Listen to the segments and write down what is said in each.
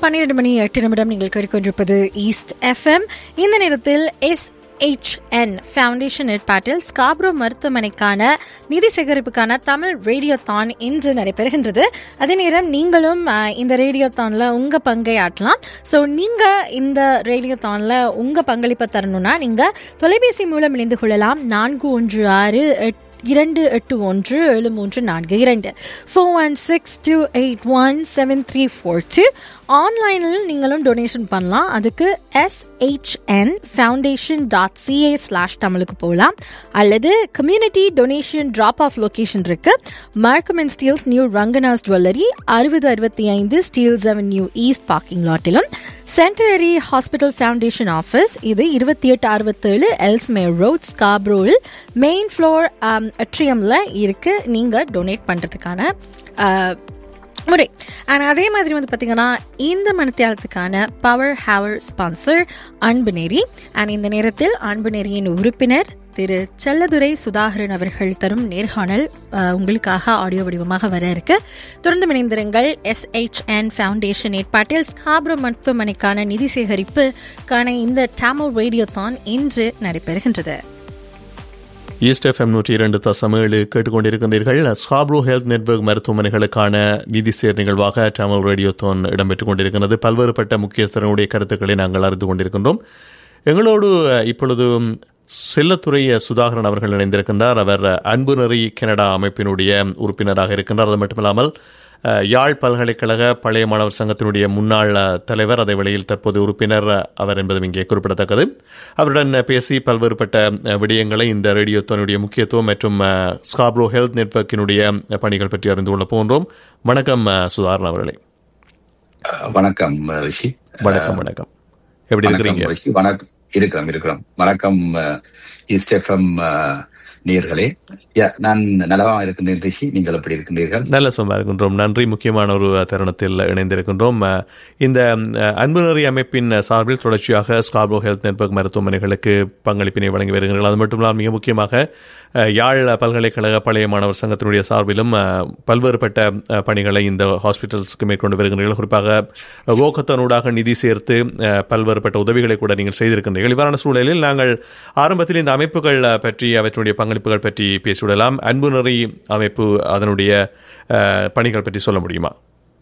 பன்னிரண்டு மணி எட்டு நிமிடம் நீங்கள் கேட்டுக்கொண்டிருப்பது ஈஸ்ட் எஃப்எம் இந்த நேரத்தில் எஸ் HN ஃபவுண்டேஷன் ஏற்பாட்டில் ஸ்காப்ரோ மருத்துவமனைக்கான நிதி சேகரிப்புக்கான தமிழ் ரேடியோ தான் இன்று நடைபெறுகின்றது அதே நேரம் நீங்களும் அஹ், இந்த ரேடியோ தானில் உங்கள் பங்கை ஆற்றலாம் ஸோ நீங்கள் இந்த ரேடியோ தானில் உங்கள் பங்களிப்பை தரணும்னா நீங்கள் தொலைபேசி மூலம் இணைந்து கொள்ளலாம் நான்கு ஒன்று ஆறு எட்டு இரண்டு எட்டு ஒன்று ஏழு மூன்று நான்கு இரண்டு four one six two eight one seven three four two ஆன்லைனில் நீங்களும் டொனேஷன் பண்ணலாம் அதுக்கு SHN foundation dot CA slash தமிழுக்கு போகலாம் அல்லது community donation drop off location இருக்கு Markham and Steeles new Ranganas jewellery அறுபது அறுபத்தி ஐந்து ஸ்டீல்ஸ் அவென்யூ ஈஸ்ட் பார்க்கிங் லாட்டிலும் சென்டனரி ஹாஸ்பிட்டல் ஃபவுண்டேஷன் ஆஃபீஸ் இது இருபத்தி எட்டு அறுபத்தேழு எல்ஸ்மேர் ரோட் ஸ்காப்ரோவில் மெயின் ஃப்ளோர் அட்ரியமில் இருக்கு நீங்கள் டொனேட் பண்ணுறதுக்கான முறை அண்ட் அதே மாதிரி வந்து பார்த்தீங்கன்னா இந்த மனத்தியாலத்துக்கான power hour sponsor Anbuneri and இந்த நேரத்தில் அன்புநேரியின் உறுப்பினர் திரு செல்லதுரை சுதாகரன் அவர்கள் தரும் நேர்காணல் அஹ், உங்களுக்காக ஆடியோ வடிவமாக வர இருக்கு தொடர்ந்து இணைந்திருங்கள் எஸ்ஹெச்என் ஃபவுண்டேஷன் ஏற்பாட்டில் ஸ்காப்ரோ மருத்துவமனைக்கான நிதி சேகரிப்புக்கான இந்த டேமல் ரேடியோ தான் இன்று நடைபெறுகின்றது ஈஸ்ட் எஃப்எம் நூற்றி இரண்டு தசம் ஏழு கேட்டுக்கொண்டிருக்கின்றீர்கள் ஸ்காப்ரோ ஹெல்த் நெட்வொர்க் மருத்துவமனைகளுக்கான நிதி சேர் நிகழ்வாக தமிழ் ரேடியோ தோன் இடம்பெற்றுக் கொண்டிருக்கிறது பல்வேறுபட்ட முக்கியஸ்தரனுடைய கருத்துக்களை நாங்கள் அறிந்து கொண்டிருக்கின்றோம் எங்களோடு அஹ், இப்பொழுது செல்லத்துறை சுதாகரன் அவர்கள் இணைந்திருக்கின்றார் அவர் அன்பு நெறி கனடா அமைப்பினுடைய உறுப்பினராக இருக்கின்றார் அது மட்டுமில்லாமல் அஹ், யாழ் பல்கலைக்கழக பழைய மாணவர் சங்கத்தினுடைய முன்னாள் அஹ், தலைவர் அதே வேளையில் தற்போது உறுப்பினர் அஹ், அவர் என்பதும் இங்கே குறிப்பிடத்தக்கது அவருடன் அஹ், பேசி பல்வேறுபட்ட அஹ், விடயங்களை இந்த ரேடியோ தன்னுடைய முக்கியத்துவம் மற்றும் அஹ், ஸ்காப்ரோ ஹெல்த் நெட்வொர்க்கினுடைய அஹ், பணிகள் பற்றி அறிந்து கொள்ள போன்றோம் வணக்கம் அஹ், சுதாகரன் அவர்களே அஹ் வணக்கம் அஹ் ரிஷி வணக்கம் வணக்கம் எப்படி வணக்கம் இருக்கிறீங்க ரிஷி வணக்கம் இருக்கிறோம் இருக்கிறோம் வணக்கம் அஹ், ஈஸ்ட் எஃப்எம் அஹ், நேயர்களே யா, நான் நலமா இருக்கின்றேன் ரிஷி நீங்கள் எப்படி இருக்கின்றீர்கள் நல்ல சும்மா இருக்கின்றோம் நன்றி முக்கியமான ஒரு தருணத்தில் இணைந்திருக்கின்றோம் அஹ், இந்த அஹ், அன்புநெறி அமைப்பின் சார்பில் தொடர்ச்சியாக ஸ்கார்போ ஹெல்த் நெட்வொர்க் மருத்துவமனைகளுக்கு பங்களிப்பினை வழங்கி வருகிறீர்கள் அது மட்டும் இல்லாமல் மிக முக்கியமாக அஹ், யாழ் பல்கலைக்கழக பழைய மாணவர் சங்கத்தினுடைய சார்பிலும் அஹ், பல்வேறுபட்ட அஹ், பணிகளை இந்த ஹாஸ்பிட்டல்ஸ்க்கு மேற்கொண்டு வருகின்றீர்கள் குறிப்பாக வோகத்தனூடாக நிதி சேர்த்து அஹ், பல்வேறுபட்ட உதவிகளை கூட நீங்கள் செய்திருக்கின்றீர்கள் இவ்வாறான சூழலில் நாங்கள் ஆரம்பத்தில் இந்த அமைப்புகள் அஹ், பற்றி அவற்றுடைய பங்களிப்புகள் பற்றி பேசிவிடலாம் அன்புநெறி அமைப்பு அதனுடைய அஹ், பணிகள் பற்றி சொல்ல முடியுமா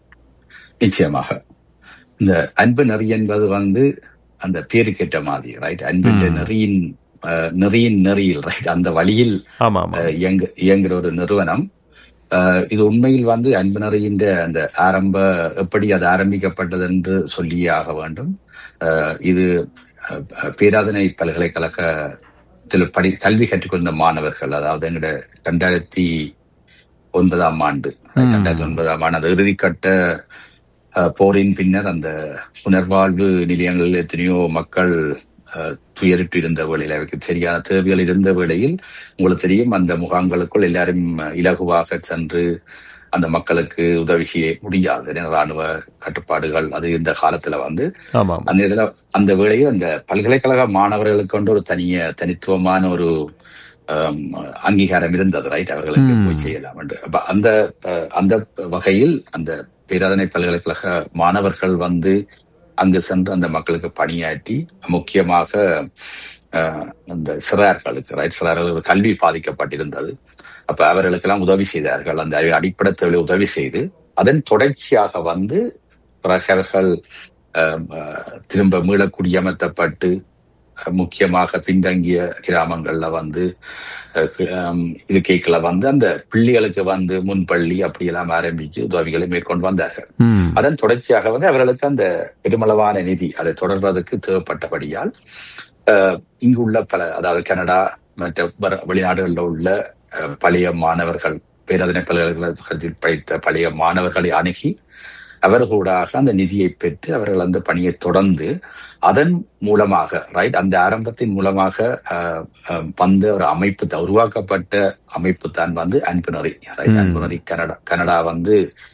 நிச்சயமாக இந்த அன்பு நெறி என்பது வந்து அந்த பேருக்கேற்ற மாதிரி ரைட் அன்பு நெறியின் அஹ், நெறியின் நெறியில் ரைட் அந்த வழியில் ஆமா ஆமா அஹ், இயங்கு இயங்குகிற ஒரு நிறுவனம் அஹ், இது உண்மையில் வந்து அன்பு நெறியின் அந்த ஆரம்ப எப்படி அது ஆரம்பிக்கப்பட்டது என்று சொல்லியே ஆக வேண்டும் அஹ், இது அஹ், அஹ், பேராதனை பல்கலைக்கழகத்தில் படி கல்வி கற்றுக்கொண்ட மாணவர்கள் அதாவது எங்களோட ரெண்டாயிரத்தி ஒன்பதாம் ஆண்டு ரெண்டாயிரத்தி ஒன்பதாம் ஆண்டு அந்த இறுதிக்கட்ட அஹ், போரின் பின்னர் அந்த புனர்வாழ்வு நிலையங்களில் எத்தனையோ மக்கள் அஹ், துயரிட்டு இருந்த வேளையில் அவருக்கு சரியான தேவைகள் இருந்த வேளையில் உங்களுக்கு தெரியும் அந்த முகாம்களுக்குள் எல்லாரும் இலகுவாக சென்று அந்த மக்களுக்கு உதவி செய்ய முடியாது ஏன்னா ராணுவ கட்டுப்பாடுகள் அது இந்த காலத்துல வந்து ஆமா ஆமா அந்த இதுல அந்த வேளையில் அந்த பல்கலைக்கழக மாணவர்களுக்கு கொண்டு ஒரு தனிய தனித்துவமான ஒரு ஆம், அங்கீகாரம் இருந்தது ரைட் அவர்களுக்கு போய் செய்யலாம் என்று அப்ப அந்த அஹ், அந்த வகையில் அந்த பேராதனை பல்கலைக்கழக மாணவர்கள் வந்து அங்கு சென்று அந்த மக்களுக்கு பணியாற்றி முக்கியமாக அஹ், அந்த சிறார்களுக்கு ரைட் சிறார்களுக்கு கல்வி பாதிக்கப்பட்டிருந்தது அப்ப அவர்களுக்கெல்லாம் உதவி செய்தார்கள் அந்த அடிப்படை தேவையை உதவி செய்து அதன் தொடர்ச்சியாக வந்து பிறகு அவர்கள் அஹ், அஹ், திரும்ப மீள குடியமர்த்தப்பட்டு அஹ், முக்கியமாக பின்தங்கிய கிராமங்கள்ல வந்து அஹ், கி- ஆம், இருக்கைக்குள்ள வந்து அந்த பிள்ளைகளுக்கு வந்து முன்பள்ளி அப்படியெல்லாம் ஆரம்பிச்சு உதவிகளை மேற்கொண்டு வந்தார்கள் ம் அதன் தொடர்ச்சியாக வந்து அவர்களுக்கு அந்த பெருமளவான நிதி அதை தொடர்வதற்கு தேவைப்பட்டபடியால் அஹ், இங்கு உள்ள பல அதாவது கனடா மற்ற வர- வெளிநாடுகளில் உள்ள அஹ், பழைய மாணவர்கள் பேரதனை பல்கலைக்கழகத்தில் படித்த பழைய மாணவர்களை அணுகி அவர்களூடாக அந்த நிதியை பெற்று அவர்கள் அந்த பணியை தொடர்ந்து அதன் மூலமாக ரைட் அந்த ஆரம்பத்தின் மூலமாக அஹ், அஹ், வந்த ஒரு அமைப்பு தான், உருவாக்கப்பட்ட அமைப்பு தான் வந்து Anbunari right Anbunari Canada Canada வந்து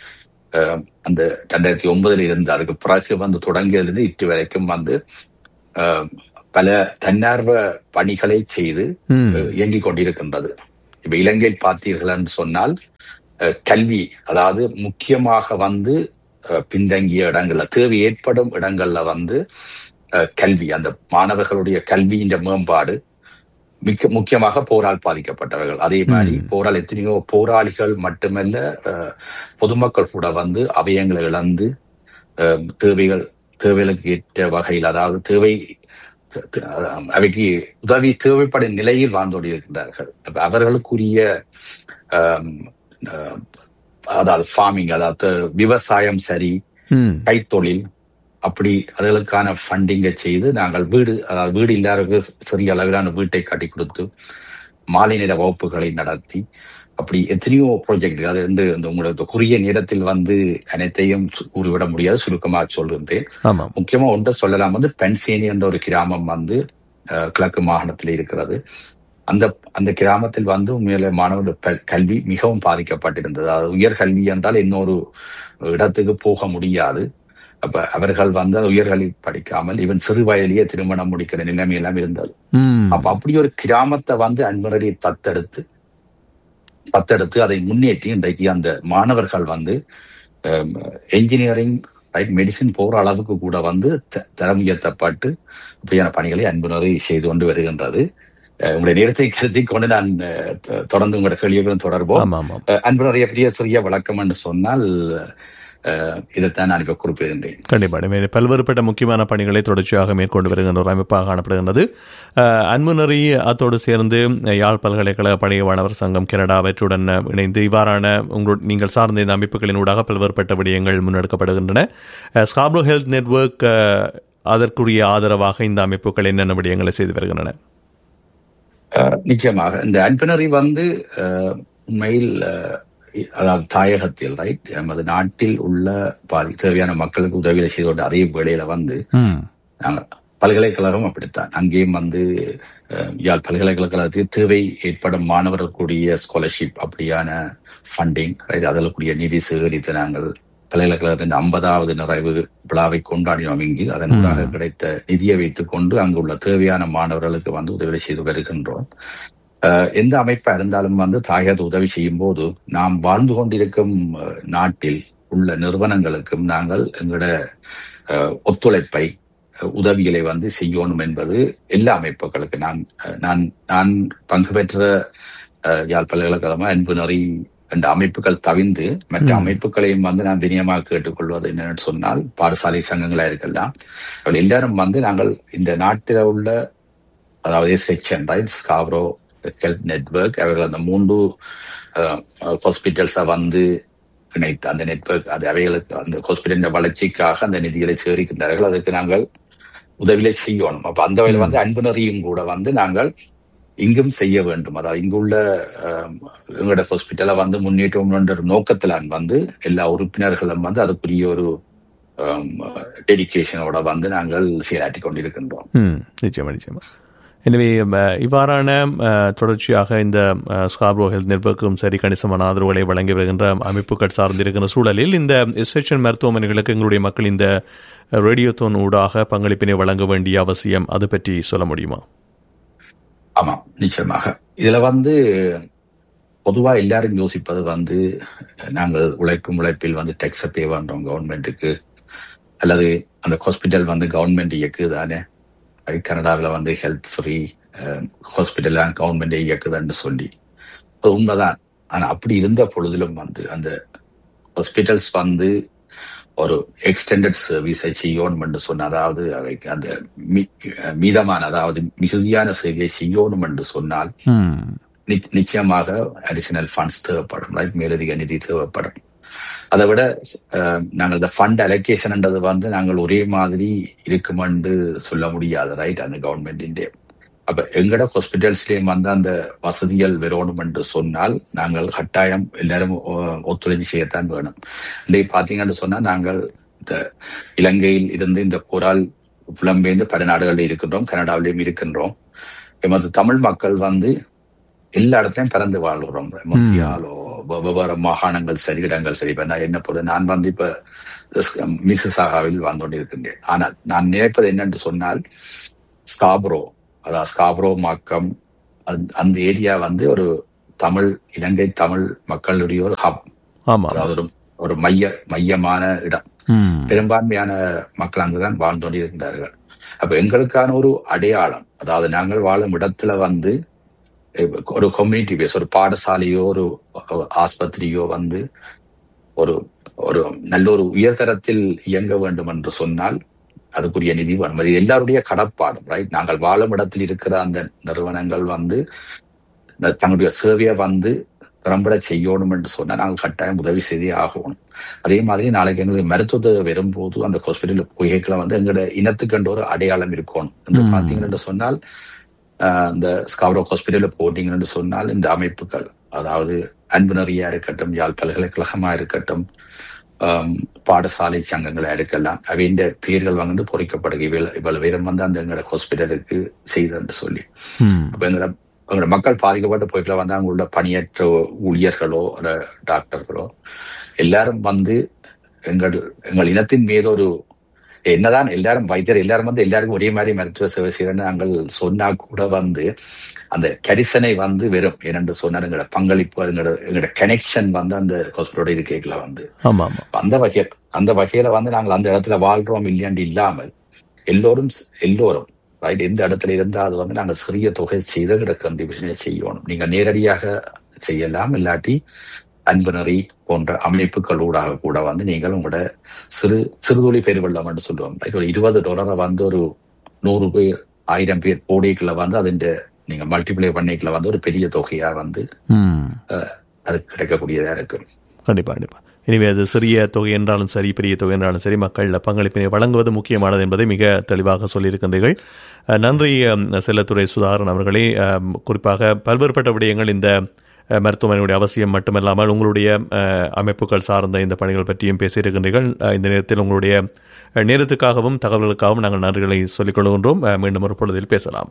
அஹ், அந்த ரெண்டாயிரத்தி ஒன்பதுல இருந்து அதுக்கு பிறகு வந்து தொடங்கியதிலிருந்து இட்டு வரைக்கும் வந்து அஹ், பல தன்னார்வ பணிகளை செய்து ம் அஹ், இயங்கிக் கொண்டிருக்கின்றது இப்ப இலங்கையில் பார்த்தீர்கள் என்று சொன்னால் அஹ், கல்வி அதாவது முக்கியமாக வந்து அஹ், பின்தங்கிய இடங்கள்ல தேவை ஏற்படும் இடங்கள்ல வந்து அஹ், கல்வி அந்த மாணவர்களுடைய கல்வியின் மேம்பாடு மிக்க முக்கியமாக போரால் பாதிக்கப்பட்டவர்கள் அதே மாதிரி போரால் எத்தனையோ போராளிகள் மட்டுமல்ல அஹ், பொதுமக்கள் கூட வந்து அவயங்களை இழந்து அஹ், தேவைகள் தேவைகளுக்கு ஏற்ற வகையில் அதாவது தேவை த- த- அவைக்கு உதவி தேவைப்படும் நிலையில் வாழ்ந்து கொண்டிருக்கின்றார்கள் அப்ப அவர்களுக்குரிய ஆம், அஹ், அதாவது ஃபார்மிங் அதாவது விவசாயம் சரி ம் கைத்தொழில் அப்படி அதுகளுக்கான ஃபண்டிங்கை செய்து நாங்கள் வீடு அதாவது வீடு இல்லாதவர்களுக்கு சிறிய அளவிலான வீட்டை கட்டி கொடுத்து மாலை நேர வகுப்புகளை நடத்தி அப்படி எத்தனையோ ப்ராஜெக்ட் அது வந்து இந்த உங்களுக்கு குறுகிய நேரத்தில் வந்து அனைத்தையும் சு- கூறிவிட முடியாது சுருக்கமாக சொல்கின்றேன் ஆமாம் முக்கியமா ஒன்றை சொல்லலாம் வந்து பென்சேனி என்ற ஒரு கிராமம் வந்து அஹ், கிழக்கு மாகாணத்தில் இருக்கிறது அந்த அந்த கிராமத்தில் வந்து உண்மையில மாணவர்கள் ப- கல்வி மிகவும் பாதிக்கப்பட்டிருந்தது அதாவது உயர் கல்வி என்றால் இன்னொரு இடத்துக்கு போக முடியாது அப்ப அவர்கள் வந்து அந்த உயர்கல்வி படிக்காமல் இவன் சிறு வயதிலேயே திருமணம் முடிக்கிற நிலைமை எல்லாம் இருந்தது ம் அப்ப அப்படி ஒரு கிராமத்தை வந்து அன்பரடி தத்தெடுத்து தத்தெடுத்து அதை முன்னேற்றி இன்றைக்கு அந்த மாணவர்கள் வந்து என்ஜினியரிங் ரைட் மெடிசின் போற அளவுக்கு கூட வந்து த- தரம் உயர்த்தப்பட்டு இப்படியான பணிகளை அன்புணரை செய்து கொண்டு வருகின்றது அஹ், உங்களுடைய நேரத்தை கருதி கொண்டு நான் அஹ், தொ- தொடர்ந்து உங்களுடைய கேள்விகளும் தொடர்போம் ஆமாம் ஆமாம் அஹ், அன்புணரை எப்படிய சிறிய விளக்கம் என்று சொன்னால் அஹ், இதைத்தான் நான் இப்ப குறிப்பிடுகின்றேன் கண்டிப்பாக எனவே பல்வேறுபட்ட முக்கியமான பணிகளை தொடர்ச்சியாக மேற்கொண்டு வருகின்ற ஒரு அமைப்பாக காணப்படுகின்றது அஹ், அன்புநெறி அத்தோடு சேர்ந்து அஹ், யாழ் பல்கலைக்கழக பணிய மாணவர் சங்கம் கனடா அவற்றுடன் அஹ், இணைந்து இவ்வாறான உங்களோட நீங்கள் சார்ந்த இந்த அமைப்புகளின் ஊடாக பல்வேறுபட்ட விடயங்கள் முன்னெடுக்கப்படுகின்றன அஹ், ஸ்காப்ரோ ஹெல்த் நெட்வொர்க் அஹ், அதற்குரிய ஆதரவாக இந்த அமைப்புகள் என்னென்ன விடயங்களை செய்து வருகின்றன அஹ், நிச்சயமாக இந்த அன்பனரி வந்து அஹ், உண்மையில் அஹ், அதாவது தாயகத்தில் ரைட் நமது நாட்டில் உள்ள பாதி தேவையான மக்களுக்கு உதவிகளை செய்து கொண்டு அதே வேளையில வந்து ம் நாங்க பல்கலைக்கழகம் அப்படித்தான் அங்கேயும் வந்து அஹ், யாழ் பல்கலைக்கழகத்தில் தேவை ஏற்படும் மாணவர்களுக்குரிய ஸ்காலர்ஷிப் அப்படியான ஃபண்டிங் ரைட் அதற்குரிய நிதி சேகரித்து நாங்கள் பல்கலைக்கழகத்தின் ஐம்பதாவது நிறைவு விழாவை கொண்டாடினோம் இங்கு அதன் ஊடாக கிடைத்த நிதியை வைத்துக் கொண்டு அங்குள்ள தேவையான மாணவர்களுக்கு வந்து உதவி செய்து வருகின்றோம் அஹ், எந்த அமைப்பா இருந்தாலும் வந்து தாயகத்து உதவி செய்யும் போது நாம் வாழ்ந்து கொண்டிருக்கும் அஹ், நாட்டில் உள்ள நிறுவனங்களுக்கும் நாங்கள் எங்களோட அஹ், ஒத்துழைப்பை அஹ், உதவிகளை வந்து செய்யணும் என்பது எல்லா அமைப்புகளுக்கு நான் அஹ், நான் நான் பங்கு பெற்ற அஹ், யாழ் பல்கலைக்கழகம் அன்பு நெறி என்ற அமைப்புகள் தவிர்ந்து மற்ற அமைப்புகளையும் வந்து நான் வினியமாக கேட்டுக்கொள்வது என்னன்னு சொன்னால் பாடசாலை சங்கங்களா இருக்கலாம் அவர்கள் எல்லாரும் வந்து நாங்கள் இந்த நாட்டில் உள்ள அதாவது section right Scarborough health network அவர்கள் அந்த மூன்று ஹாஸ்பிட்டல்ஸை வந்து இணைத்து அந்த நெட்வொர்க் அது அவைகளுக்கு அந்த ஹாஸ்பிட்டலின் வளர்ச்சிக்காக அந்த நிதிகளை சேகரிக்கின்றார்கள் அதுக்கு நாங்கள் உதவிகளை செய்யணும் அப்ப அந்த வகையில் வந்து அன்புணரியும் கூட வந்து நாங்கள் இங்கும் செய்ய வேண்டும் அதாவது இங்குள்ள அஹ், எங்களோட ஹாஸ்பிட்டலை வந்து முன்னேற்றம் என்ற ஒரு நோக்கத்தில் நான் வந்து எல்லா உறுப்பினர்களும் வந்து அதுக்குரிய ஒரு டெடிகேஷனோட வந்து நாங்கள் செயலாற்றி கொண்டிருக்கின்றோம் ம் நிச்சயமா நிச்சயமா எனவே ம, இவ்வாறான அ, தொடர்ச்சியாக இந்த அ, ஸ்காப்ரோ ஹெல்த் நெட்வொர்க்கும் சரி கணிசமான ஆதரவுகளை வழங்கி வருகின்ற அமைப்புகள் சார்ந்திருக்கின்ற சூழலில் இந்த எஸ்ஹெச்என் மருத்துவமனைகளுக்கு எங்களுடைய மக்கள் இந்த ரேடியோத்தோன் ஊடாக பங்களிப்பினை வழங்க வேண்டிய அவசியம் அது பற்றி சொல்ல முடியுமா ஆமாம் நிச்சயமாக இதுல வந்து பொதுவா எல்லாரும் யோசிப்பது வந்து நாங்கள் உழைக்கும் உழைப்பில் வந்து டெக்ஸை பே பண்றோம் கவர்மெண்ட்டுக்கு அல்லது அந்த ஹாஸ்பிட்டல் வந்து கவர்மெண்ட் இயக்குதானே கனடாவில் வந்து ஹெல்த் ஃப்ரீ ஹாஸ்பிட்டல் கவர்மெண்ட் இயக்குதுன்னு சொல்லி அது உண்மைதான் ஆனா அப்படி இருந்த பொழுதிலும் வந்து அந்த ஹாஸ்பிட்டல்ஸ் வந்து ஒரு எக்ஸ்டெண்டட் சர்வீஸை செய்யணும் என்று சொன்ன அதாவது அவைக்கு அந்த மி- மீதமான அதாவது மிகுதியான சேவையை செய்யணும் என்று சொன்னால் ம் நி- நிச்சயமாக அடிஷனல் ஃபண்ட்ஸ் தேவைப்படும் ரைட் மேலதிக நிதி தேவைப்படும் அதை விட அஹ், நாங்கள் இந்த ஃபண்ட் அலோகேஷன்ன்றது வந்து நாங்கள் ஒரே மாதிரி இருக்குமென்று சொல்ல முடியாது ரைட் அந்த கவர்மெண்டின் அப்ப எங்கட ஹாஸ்பிட்டல்ஸ்லயும் வந்து அந்த வசதிகள் வரணும் என்று சொன்னால் நாங்கள் கட்டாயம் எல்லாரும் ஒ- ஒத்துழைப்பு செய்யத்தான் வேணும் இன்றைக்கு பாத்தீங்கன்னு சொன்னா நாங்கள் இந்த இலங்கையில் இருந்து இந்த போரால் புலம்பெயர்ந்து பல நாடுகளில் இருக்கின்றோம் கனடாவிலும் இருக்கின்றோம் எமது தமிழ் மக்கள் வந்து எல்லா இடத்துலயும் பிறந்து வாழ்கிறோம் மத்தியாலோ வெ- வெவ்வேறு மாகாணங்கள் சரி இடங்கள் சரி இப்ப நான் என்ன பொழுது நான் வந்து இப்ப மிசிசாகாவில் வாழ்ந்து கொண்டிருக்கின்றேன் ஆனால் நான் நினைப்பது என்னென்று சொன்னால் ஸ்காப்ரோ அதாவது ஸ்காப்ரோ மாக்கம் அந்த- அந்த ஏரியா வந்து ஒரு தமிழ் இலங்கை தமிழ் மக்களுடைய ஒரு ஹப் ஆமாம் அதாவது ஒரு ஒரு மைய மையமான இடம் ம். பெரும்பான்மையான மக்கள் அங்குதான் வாழ்ந்து கொண்டிருக்கிறார்கள் அப்ப எங்களுக்கான ஒரு அடையாளம் அதாவது நாங்கள் வாழும் இடத்துல வந்து இப்ப ஒரு கம்யூனிட்டி பேஸ் ஒரு பாடசாலையோ ஒரு ஆஸ்பத்திரியோ வந்து ஒரு ஒரு நல்ல ஒரு உயர்தரத்தில் இயங்க வேண்டும் என்று சொன்னால் அதுக்குரிய நிதி வேணும் அது எல்லாருடைய கடப்பாடும் ரைட் நாங்கள் வாழும் இடத்தில் இருக்கிற அந்த நிறுவனங்கள் வந்து இந்த தங்களுடைய சேவையை வந்து திறம்பட செய்யணும் என்று சொன்னா நாங்கள் கட்டாயம் உதவி செய்தே ஆகணும் அதே மாதிரி நாளைக்கு எங்களுக்கு மருத்துவத்தை வரும்போது அந்த ஹாஸ்பிட்டல் புகைகளை வந்து எங்களோட இனத்துக்கண்டு ஒரு அடையாளம் இருக்கணும் என்று ம். பார்த்தீங்கன்னு சொன்னால் ஆஹ், இந்த ஸ்காவரோ ஹாஸ்பிட்டல்ல போட்டீங்கன்னு சொன்னால் இந்த அமைப்புகள் அதாவது அன்புணரியா இருக்கட்டும் யாழ் பல்கலைக்கழகமா இருக்கட்டும் ஆம், பாடசாலை சங்கங்களா இருக்கலாம் அவையின் பேர்கள் வந்து பொறிக்கப்படுக இவ்வளவு இவ்வளவு பேரும் வந்து அந்த எங்களோட ஹாஸ்பிட்டலுக்கு செய்தன்னு சொல்லி ம். அப்ப எங்களோட எங்களோட மக்கள் பாதிக்கப்பட்ட போய்க்குள்ள வந்து அங்க உள்ள பணியற்ற ஊழியர்களோ இல்ல டாக்டர்களோ எல்லாரும் வந்து எங்கள் எங்கள் இனத்தின் மீது ஒரு என்னதான் எல்லாரும் வைத்தியர் எல்லாரும் வந்து எல்லாருக்கும் ஒரே மாதிரி மருத்துவ சேவை செய்யறேன்னு நாங்கள் சொன்னா கூட வந்து அந்த கரிசனை வந்து வெறும் ஏனென்று சொன்னால் எங்களோட பங்களிப்பு எங்களோட எங்களோட கனெக்ஷன் வந்து அந்த ஹாஸ்பிட்டலோட இருக்கைகளை வந்து ஆமா ஆமா அந்த வகையில் அந்த வகையில வந்து நாங்கள் அந்த இடத்துல வாழ்றோம் இல்லையாண்டு இல்லாமல் எல்லோரும் எல்லோரும் ரைட் எந்த இடத்துல இருந்தா அது வந்து நாங்கள் சிறிய தொகை செய்து கண்டிபிஷனை செய்யணும் நீங்க நேரடியாக செய்யலாம் இல்லாட்டி அன்புணரி போன்ற அமைப்புகளூடாக கூட வந்து நீங்கள் உங்களோட சிறு சிறுதுளி பெருவெள்ளம் என்று சொல்லுவோம் ரைட் ஒரு இருபது டாலரை வந்து ஒரு நூறு பேர் ஆயிரம் பேர் போடிக்குள்ள வந்து அதிന്റെ நீங்க மல்டிப்ளை பண்ணிக்கல வந்து ஒரு பெரிய தொகையா வந்து ம். அது கிடைக்கக்கூடியதா இருக்கு கண்டிப்பா கண்டிப்பா எனவே அது சிறிய தொகை என்றாலும் சரி பெரிய தொகை என்றாலும் சரி மக்கள் பங்களிப்பினை வழங்குவது முக்கியமானது என்பதை மிக தெளிவாக சொல்லியிருக்கின்றீர்கள் அஹ், நன்றி அம், செல்லத்துறை சுதாகரன் அவர்களே அம், குறிப்பாக பல்வேறுபட்ட விடயங்கள் இந்த அஹ், மருத்துவமனையுடைய அவசியம் மட்டுமல்லாமல் உங்களுடைய அஹ், அமைப்புகள் சார்ந்த இந்த பணிகள் பற்றியும் பேசியிருக்கின்றீர்கள் அஹ், இந்த நேரத்தில் உங்களுடைய அஹ், நேரத்துக்காகவும் தகவல்களுக்காகவும் நாங்கள் நன்றிகளை சொல்லிக் கொள்கின்றோம் அஹ், மீண்டும் ஒரு பொழுதில் பேசலாம்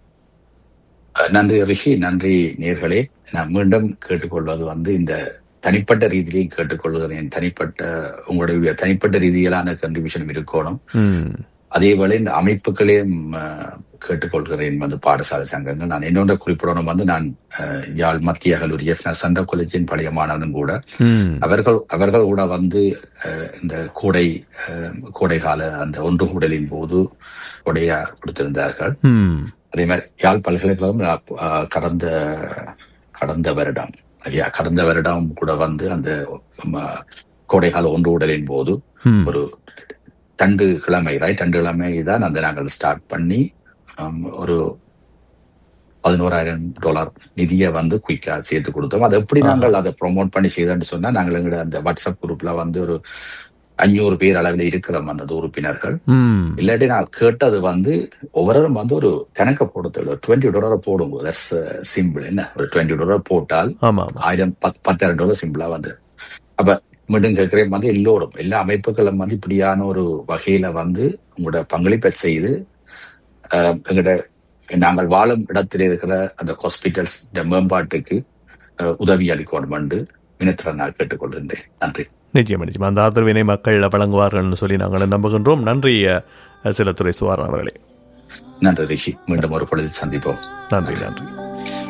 நன்றி ரிஷி நன்றி நேர்களே நான் மீண்டும் கேட்டுக்கொள்வது வந்து இந்த தனிப்பட்ட ரீதியிலையும் கேட்டுக்கொள்கிறேன் தனிப்பட்ட உங்களுடைய தனிப்பட்ட ரீதியிலான கண்டிபியூஷன் இருக்கணும் ம். அதே வேளை இந்த அமைப்புகளையும் அஹ், கேட்டுக்கொள்கிறேன் வந்து பாடசாலை சங்கங்கள் நான் என்னோட குறிப்பிடணும் வந்து நான் அஹ், யாழ் மத்திய கல்லூரி எஃப் சண்டா காலேஜின் பழைய மாணவனும் கூட ம். அவர்கள் அவர்கள் கூட வந்து அஹ், இந்த கோடை அஹ், கோடை கால அந்த ஒன்று கூடலின் போது கொடையா கொடுத்திருந்தார்கள் ம். அதே மாதிரி யாழ் பல்கலைக்கழகம் அஹ், கடந்த கடந்த வருடம் ஐயா கடந்த வருடம் கூட வந்து அந்த ம, கோடைகால ஒன்று உடலின் போது ம். ஒரு தண்டு கிழமை ரைட் தண்டு கிழமை தான் அந்த நாங்கள் ஸ்டார்ட் பண்ணி ஹம், ஒரு பதினோராயிரம் டாலர் நிதியை வந்து குயிக்கா சேர்த்து கொடுத்தோம் அது எப்படி நாங்கள் அதை ப்ரொமோட் பண்ணி செய்தோம்னு சொன்னா நாங்கள் எங்களோட அந்த வாட்ஸ்அப் குரூப்ல வந்து ஒரு அஞ்சூறு பேர் அளவில் இருக்கிறோம் அந்த உறுப்பினர்கள் ம். இல்லாட்டி நான் கேட்டது வந்து ஒவ்வொருவரும் வந்து ஒரு கணக்கை போடுறது டுவெண்ட்டி டாலர் போடுங்க தட்ஸ் சிம்பிள் என்ன ஒரு டுவெண்ட்டி டாலர் போட்டால் ஆமா ஆமா ஆயிரம் பத்- பத்தாயிரம் டாலர் சிம்பிளா வந்து அப்ப மீண்டும் கேட்கிறேன் வந்து எல்லோரும் எல்லா அமைப்புகளும் வந்து இப்படியான ஒரு வகையில வந்து உங்களோட பங்களிப்பை செய்து அஹ், எங்களோட நாங்கள் வாழும் இடத்தில் இருக்கிற அந்த ஹாஸ்பிட்டல்ஸ் மேம்பாட்டுக்கு அஹ், உதவி அளிக்கணும் என்று வினத்திர நான் கேட்டுக்கொள்கின்றேன் நன்றி நிச்சயம் நிச்சயம் அந்த ஆதரவினை மக்கள் வழங்குவார்கள் சொல்லி நாங்கள் நம்புகின்றோம் நன்றி அஹ், சிலத்துறை சுவாரன் அவர்களே நன்றி ரிஷி மீண்டும் ஒரு பொழுது சந்திப்போம் நன்றி நன்றி